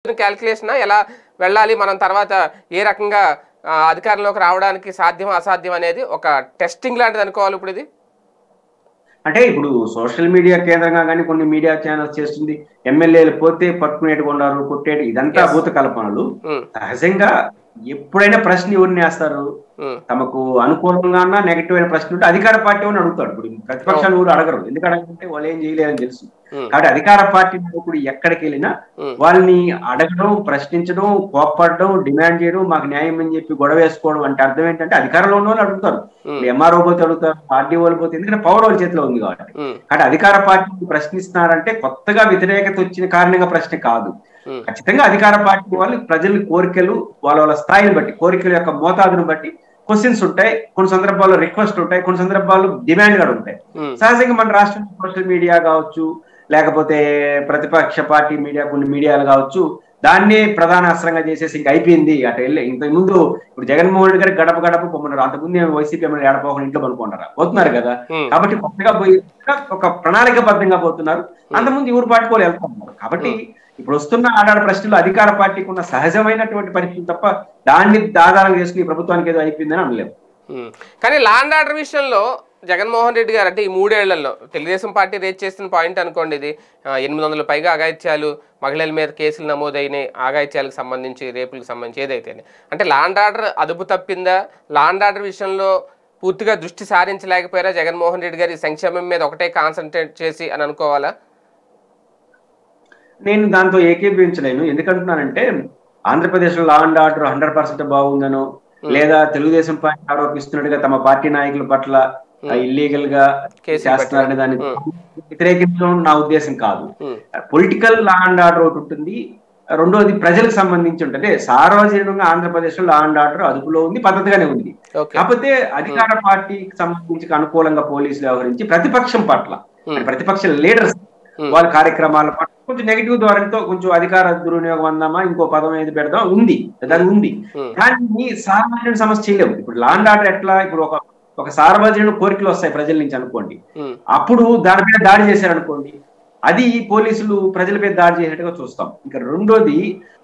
Calculation ఎలా వెళ్ళాలి మనం తర్వాత ఏ రకంగా ఆ, అధికారంలోకి రావడానికి సాధ్యం అసాధ్యం అనేది ఒక టెస్టింగ్ లాంటిది అనుకోవాలి ఇప్పుడు ఇది అంటే ఇప్పుడు సోషల్ మీడియా కేంద్రంగా కానీ కొన్ని మీడియా ఛానల్స్ చేస్తుంది ఎమ్మెల్యేలు పోతే పట్టుకునేట్టుగా ఉన్నారు కొట్టేటి ఇదంతా Yes. భూత కల్పనలు ఉమ్, సహజంగా ఎప్పుడైనా ప్రశ్న ఎవరిని వేస్తారు ఉమ్, తమకు అనుకూలంగా నెగటివ్ అయిన ప్రశ్న ఉంటే అధికార పార్టీ అని అడుగుతాడు ఇప్పుడు ప్రతిపక్షాలు ఊరు అడగరు ఎందుకు అడగంటే వాళ్ళు ఏం చేయలేరని తెలుసు ఉమ్, కాబట్టి అధికార పార్టీ నాయకుడు ఎక్కడికి వెళ్ళినా ఉమ్, వాళ్ళని అడగడం ప్రశ్నించడం కోప్పడడం డిమాండ్ చేయడం మాకు న్యాయం అని చెప్పి గొడవ వేసుకోవడం అంటే అర్థం ఏంటంటే అధికారంలో ఉన్న వాళ్ళు అడుగుతారు ఉమ్, ఎంఆర్ఓ పోతే అడుగుతారు ఆర్డీఓలు పోతే ఎందుకంటే పవర్ వాళ్ళ చేతిలో ఉంది కాబట్టి ఉమ్, కాబట్టి అధికార పార్టీ ప్రశ్నిస్తున్నారంటే కొత్తగా వ్యతిరేకత వచ్చిన కారణంగా ప్రశ్న కాదు ఉమ్, ఖచ్చితంగా అధికార పార్టీ వాళ్ళు ప్రజల కోరికలు వాళ్ళ వాళ్ళ స్థాయిని బట్టి కోరికల యొక్క మోతాదును బట్టి క్వశ్చన్స్ ఉంటాయి కొన్ని సందర్భాల్లో రిక్వెస్ట్ ఉంటాయి కొన్ని సందర్భాల్లో డిమాండ్ కూడా ఉంటాయి ఉమ్, సహజంగా మన రాష్ట్రంలో సోషల్ మీడియా కావచ్చు లేకపోతే ప్రతిపక్ష పార్టీ మీడియా కొన్ని మీడియాలు కావచ్చు దాన్నే ప్రధాన అస్త్రంగా చేసేసి ఇంక అయిపోయింది అటు వెళ్ళి ఇంతకు ముందు ఇప్పుడు జగన్మోహన్ రెడ్డి గారు గడప గడప పొమ్మన్నారు అంతకుముందు ఏమో వైసీపీ ఎమ్మెల్యే ఏడపోకుండా ఇంట్లో పనుకుంటారా పోతున్నారు కదా ఉమ్, కాబట్టి కొత్తగా పోయి ఒక ప్రణాళికబద్ధంగా పోతున్నారు అంతకుముందు ఎవరు పార్టీ వెళ్తున్నారు కాబట్టి ఇప్పుడు వస్తున్న ఆడాడ ప్రశ్నలు అధికార పార్టీకి ఉన్న సహజమైనటువంటి పరిస్థితి తప్ప దాన్ని ఆధారం చేసుకుని ఈ ప్రభుత్వానికి ఏదో అయిపోయిందని అనలేము ఉమ్. కానీ లాండ్ ఆర్డర్ విషయంలో జగన్మోహన్ రెడ్డి గారు అంటే ఈ మూడేళ్లలో తెలుగుదేశం పార్టీ రేజ్ చేస్తున్న పాయింట్ అనుకోండి ఇది ఆ, ఎనిమిది వందల పైగా అఘాయిత్యాలు మహిళల మీద కేసులు నమోదైనాయి ఆగాయిత్యాలకు సంబంధించి రేపులకు సంబంధించి ఏదైతే అంటే లాండ్ ఆర్డర్ అదుపు తప్పిందా లాండ్ ఆర్డర్ విషయంలో పూర్తిగా దృష్టి సారించలేకపోయారా జగన్మోహన్ రెడ్డి గారి సంక్షేమం మీద ఒకటే కాన్సన్ట్రేట్ చేసి అని అనుకోవాలా నేను దాంతో ఏకీభవించలేను ఎందుకంటున్నానంటే ఆంధ్రప్రదేశ్ లో law and order hundred percent బాగుందనో లేదా తెలుగుదేశం పార్టీ ఆరోపిస్తున్నట్టుగా తమ పార్టీ నాయకుల పట్ల ఇల్లీగల్ గా కేసులు చేస్తున్నారనే దాన్ని వ్యతిరేకించడం నా ఉద్దేశం కాదు um, political law and order ఒకటి ఉంటుంది రెండోది ప్రజలకు సంబంధించి ఉంటుంది సార్వజనికంగా ఆంధ్రప్రదేశ్ లో లా అండ్ ఆర్డర్ అదుపులో ఉంది పద్ధతిగానే ఉంది ఓకే కాకపోతే అధికార పార్టీకి సంబంధించి అనుకూలంగా పోలీసులు వ్యవహరించి ప్రతిపక్షం పట్ల అంటే ప్రతిపక్ష లీడర్స్ Hmm. వాళ్ళ కార్యక్రమాల పట్ల కొంచెం నెగిటివ్ ధోరణితో కొంచెం అధికార దుర్వినియోగం అందామా ఇంకో పదం ఏది పెడదాం ఉంది దాని ఉంది Hmm. కానీ సార్వజనిక సమస్య చేయలేవు ఇప్పుడు లాండ్ ఆర్డర్ ఎట్లా ఇప్పుడు ఒక ఒక సార్వజనిక కోరికలు వస్తాయి ప్రజల నుంచి అనుకోండి ఉమ్, అప్పుడు దాని మీద దాడి చేశారనుకోండి అది పోలీసులు ప్రజల మీద దాడి చేసినట్టుగా చూస్తాం ఇంకా రెండోది